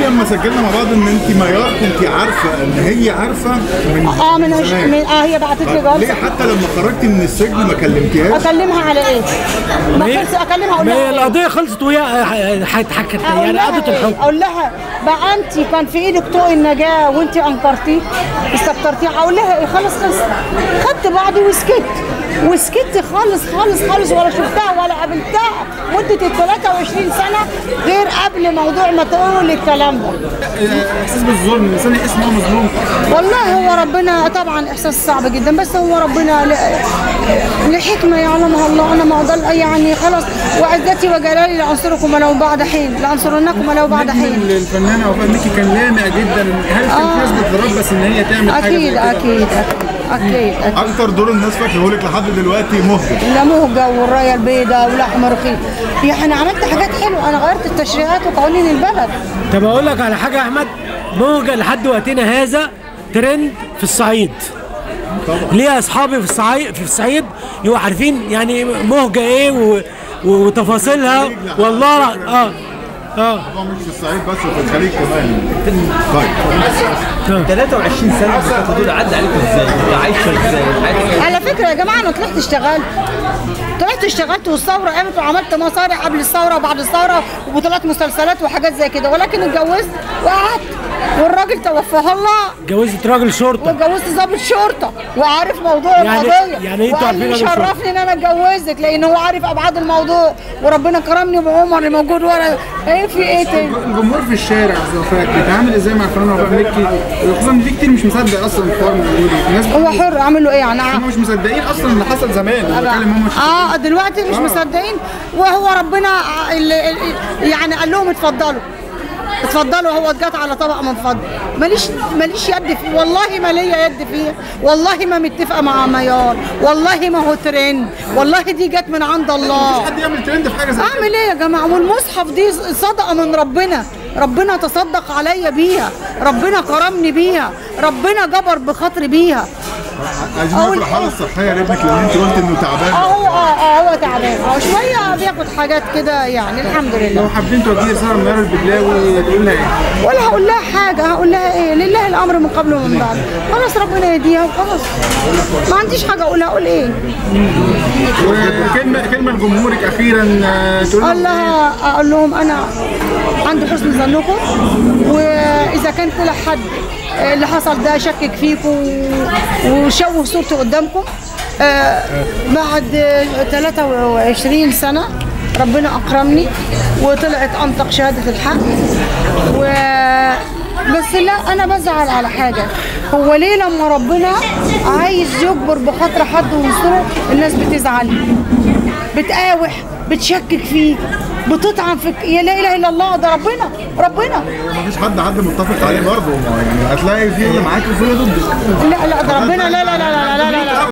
لما سجلنا مع بعض ان انت ميار كنت عارفه ان هي عارفه من اه من, عش... زمان. من اه هي بعتت لي طب ليه جواب حتى لما خرجتي من السجن ما كلمتيهاش؟ اكلمها على ايه؟ ما هي- كنتش اكلمها اقول ما هي لها إيه؟ القضيه خلصت وهي هتحكت اقول يعني لها قضت إيه؟ الحكم اقول لها بقى انت كان في ايدك طوق النجاه وانت انكرتيه استكترتيه اقول لها ايه خلاص خلص خدت بعضي وسكت وسكت خالص خالص خالص ولا شفتها ولا قابلتها مده ال 23 سنه غير قبل موضوع ما تقول الكلام ده احساس بالظلم الانسان يحس ان هو مظلوم والله هو ربنا طبعا احساس صعب جدا بس هو ربنا ل- لحكمه يعلمها الله انا ما اقدر يعني خلاص وعزتي وجلالي لانصركم ولو بعد حين لانصرنكم ولو بعد حين الفنانه وفاء مكي كان لامع جدا هل كان في ناس بتتربص ان هي تعمل حاجه زي اكيد كده؟ اكيد اكيد اكيد اكتر دور الناس فاكره لك لحد دلوقتي مهجر لا مهجة والراية البيضاء ولحم رخيص يعني عملت حاجات حلوة أنا غيرت التشريعات وقوانين البلد طب اقول لك على حاجه يا احمد موجه لحد وقتنا هذا ترند في الصعيد ليه اصحابي في الصعيد في الصعيد يبقوا عارفين يعني موجه ايه و... وتفاصيلها والله اه اه طبعا مش في الصعيد بس وفي الخليج كمان طيب 23 سنه بالظبط دول عدى عليكم ازاي؟ عايشه ازاي؟ حياتك على فكرة يا جماعة أنا طلعت اشتغلت طلعت اشتغلت والثورة قامت وعملت مصاري قبل الثورة وبعد الثورة وبطولات مسلسلات وحاجات زي كده ولكن اتجوزت وقعدت والراجل توفاه الله اتجوزت راجل شرطه واتجوزت ضابط شرطه وعارف موضوع يعني- القضيه يعني انتوا وقال لي عارفين راجل شرطة. شرفني ان انا اتجوزك لان هو عارف ابعاد الموضوع وربنا كرمني بعمر اللي موجود ورا ايه في ايه تاني الجمهور في الشارع وفاء بيتعامل ازاي مع الفنانه وفاء مكي خصوصا ان في كتير مش مصدق اصلا الحوار اللي بيقوله الناس هو حر اعمل له ايه يعني هم مش مصدقين اصلا اللي حصل زمان انا بتكلم هم مش اه دلوقتي مش مصدقين وهو ربنا اللي اللي- يعني قال لهم اتفضلوا اتفضلوا هو جت على طبق من فضل ماليش ماليش يد فيه والله ما ليا يد فيه والله ما متفقه مع ميار والله ما هو ترند والله دي جت من عند الله حد يعمل ترند في حاجه زي كده اعمل ايه يا جماعه والمصحف دي صدقه من ربنا ربنا تصدق عليا بيها ربنا كرمني بيها ربنا جبر بخاطري بيها عايزين أول نعرف الحاله الصحيه لابنك لان انت قلت انه اه تعبان هو اه اه هو تعبان اه شويه بياخد حاجات كده يعني الحمد لو لله حابين توجهي رساله لميار البدلاوي تقول لها ايه؟ ولا هقول لها حاجه هقول لها ايه لله الامر من قبل ومن بعد خلاص ربنا يهديها وخلاص ما عنديش حاجه اقولها اقول ايه وكلمه كلمه لجمهورك اخيرا آه، تقول اقول لهم إيه؟ لها اقول لهم انا عند حسن ظنكم واذا كان طلع حد اللي حصل ده شكك فيكم وشوه صورته قدامكم آه، بعد 23 سنه ربنا اكرمني وطلعت انطق شهاده الحق و بس لا انا بزعل على حاجه هو ليه لما ربنا عايز يجبر بخاطر حد وينصره الناس بتزعل بتقاوح بتشكك فيه بتطعن في يا لا اله الا الله ده ربنا ربنا مفيش حد حد متفق عليه برضه ما يعني هتلاقي في اللي معاك وفي اللي ضدك لا لا ده ربنا لا لا لا لا لا لا, لا.